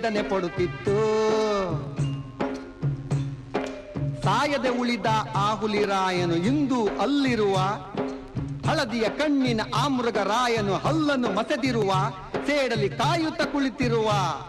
ದಂಡನೆ ಪಡುತ್ತಿತ್ತು ಸಾಯದೆ ಉಳಿದ ಆ ಹುಲಿರಾಯನು ಇಂದು ಅಲ್ಲಿರುವ ಹಳದಿಯ ಕಣ್ಣಿನ ಆ ಮೃಗರಾಯನು ಹಲ್ಲನ್ನು ಮಸೆದಿರುವ ಸೇಡಲಿ ಕಾಯುತ್ತ ಕುಳಿತಿರುವ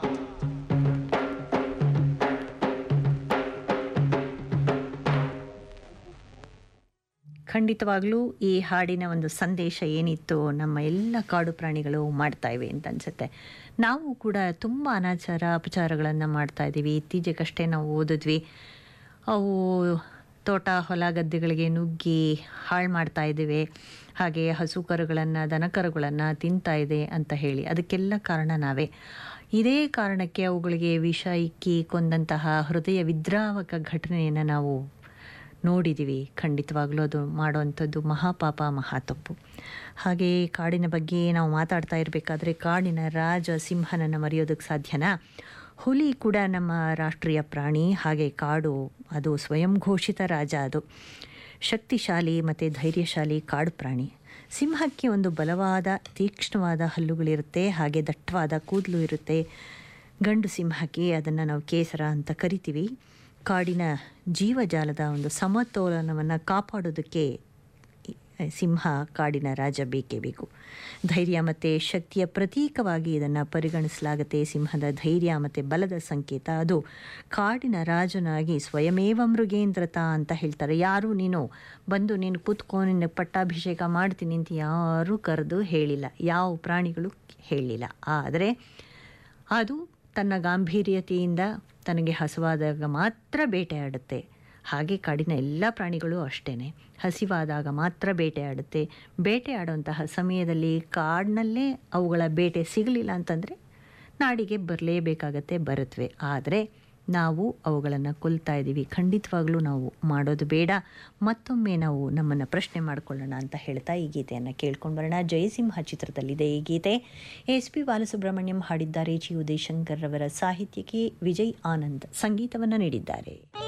ಖಂಡಿತವಾಗ್ಲೂ ಈ ಹಾಡಿನ ಒಂದು ಸಂದೇಶ ಏನಿತ್ತು ನಮ್ಮ ಎಲ್ಲ ಕಾಡು ಪ್ರಾಣಿಗಳು ಮಾಡ್ತಾ ಇವೆ ಅಂತ ಅನ್ಸುತ್ತೆ ನಾವು ಕೂಡ ತುಂಬ ಅನಾಚಾರ ಅಪಚಾರಗಳನ್ನು ಮಾಡ್ತಾ ಇದ್ದೀವಿ ಇತ್ತೀಚೆಗಷ್ಟೇ ನಾವು ಓದಿದ್ವಿ ಅವು ತೋಟ ಹೊಲ ಗದ್ದೆಗಳಿಗೆ ನುಗ್ಗಿ ಹಾಳು ಮಾಡ್ತಾ ಇದ್ದೇವೆ ಹಾಗೆ ಹಸು ಕರುಗಳನ್ನು ದನಕರುಗಳನ್ನು ತಿಂತಾ ಇದೆ ಅಂತ ಹೇಳಿ ಅದಕ್ಕೆಲ್ಲ ಕಾರಣ ನಾವೇ ಇದೇ ಕಾರಣಕ್ಕೆ ಅವುಗಳಿಗೆ ವಿಷ ಇಕ್ಕಿ ಕೊಂದಂತಹ ಹೃದಯ ವಿದ್ರಾವಕ ಘಟನೆಯನ್ನು ನಾವು ನೋಡಿದ್ದೀವಿ ಖಂಡಿತವಾಗ್ಲೂ ಅದು ಮಾಡುವಂಥದ್ದು ಮಹಾಪಾಪ ಮಹಾತಪ್ಪು ಹಾಗೆ ಕಾಡಿನ ಬಗ್ಗೆ ನಾವು ಮಾತಾಡ್ತಾ ಇರಬೇಕಾದ್ರೆ ಕಾಡಿನ ರಾಜ ಸಿಂಹನನ್ನು ಮರೆಯೋದಕ್ಕೆ ಸಾಧ್ಯನಾ ಹುಲಿ ಕೂಡ ನಮ್ಮ ರಾಷ್ಟ್ರೀಯ ಪ್ರಾಣಿ ಹಾಗೆ ಕಾಡು ಅದು ಸ್ವಯಂ ಘೋಷಿತ ರಾಜ ಅದು ಶಕ್ತಿಶಾಲಿ ಮತ್ತು ಧೈರ್ಯಶಾಲಿ ಕಾಡು ಪ್ರಾಣಿ ಸಿಂಹಕ್ಕೆ ಒಂದು ಬಲವಾದ ತೀಕ್ಷ್ಣವಾದ ಹಲ್ಲುಗಳಿರುತ್ತೆ ಹಾಗೆ ದಟ್ಟವಾದ ಕೂದಲು ಇರುತ್ತೆ ಗಂಡು ಸಿಂಹಕ್ಕೆ ಅದನ್ನು ನಾವು ಕೇಸರ ಅಂತ ಕರಿತೀವಿ ಕಾಡಿನ ಜೀವಜಾಲದ ಒಂದು ಸಮತೋಲನವನ್ನು ಕಾಪಾಡೋದಕ್ಕೆ ಸಿಂಹ ಕಾಡಿನ ರಾಜ ಬೇಕೇ ಬೇಕು ಧೈರ್ಯ ಮತ್ತು ಶಕ್ತಿಯ ಪ್ರತೀಕವಾಗಿ ಇದನ್ನು ಪರಿಗಣಿಸಲಾಗುತ್ತೆ ಸಿಂಹದ ಧೈರ್ಯ ಮತ್ತು ಬಲದ ಸಂಕೇತ ಅದು ಕಾಡಿನ ರಾಜನಾಗಿ ಸ್ವಯಮೇವ ಮೃಗೇಂದ್ರತ ಅಂತ ಹೇಳ್ತಾರೆ ಯಾರು ನೀನು ಬಂದು ನೀನು ಕೂತ್ಕೊ ನಿನ್ನ ಪಟ್ಟಾಭಿಷೇಕ ಮಾಡ್ತೀನಿ ಅಂತ ಯಾರೂ ಕರೆದು ಹೇಳಿಲ್ಲ ಯಾವ ಪ್ರಾಣಿಗಳು ಹೇಳಿಲ್ಲ ಆದರೆ ಅದು ತನ್ನ ಗಾಂಭೀರ್ಯತೆಯಿಂದ ತನಗೆ ಹಸುವಾದಾಗ ಮಾತ್ರ ಬೇಟೆಯಾಡುತ್ತೆ ಹಾಗೆ ಕಾಡಿನ ಎಲ್ಲ ಪ್ರಾಣಿಗಳು ಅಷ್ಟೇ ಹಸಿವಾದಾಗ ಮಾತ್ರ ಬೇಟೆಯಾಡುತ್ತೆ ಬೇಟೆಯಾಡುವಂತಹ ಸಮಯದಲ್ಲಿ ಕಾಡಿನಲ್ಲೇ ಅವುಗಳ ಬೇಟೆ ಸಿಗಲಿಲ್ಲ ಅಂತಂದರೆ ನಾಡಿಗೆ ಬರಲೇಬೇಕಾಗತ್ತೆ ಬರುತ್ತವೆ ಆದರೆ ನಾವು ಅವುಗಳನ್ನು ಕೊಲ್ತಾ ಇದ್ದೀವಿ ಖಂಡಿತವಾಗ್ಲೂ ನಾವು ಮಾಡೋದು ಬೇಡ ಮತ್ತೊಮ್ಮೆ ನಾವು ನಮ್ಮನ್ನು ಪ್ರಶ್ನೆ ಮಾಡಿಕೊಳ್ಳೋಣ ಅಂತ ಹೇಳ್ತಾ ಈ ಗೀತೆಯನ್ನು ಕೇಳ್ಕೊಂಡು ಬರೋಣ ಜಯಸಿಂಹ ಚಿತ್ರದಲ್ಲಿದೆ ಈ ಗೀತೆ ಎಸ್ ಪಿ ಬಾಲಸುಬ್ರಹ್ಮಣ್ಯಂ ಹಾಡಿದ್ದಾರೆ ಜಿ ಉದಯಶಂಕರ್ ರವರ ಸಾಹಿತ್ಯಕ್ಕೆ ವಿಜಯ್ ಆನಂದ್ ಸಂಗೀತವನ್ನು ನೀಡಿದ್ದಾರೆ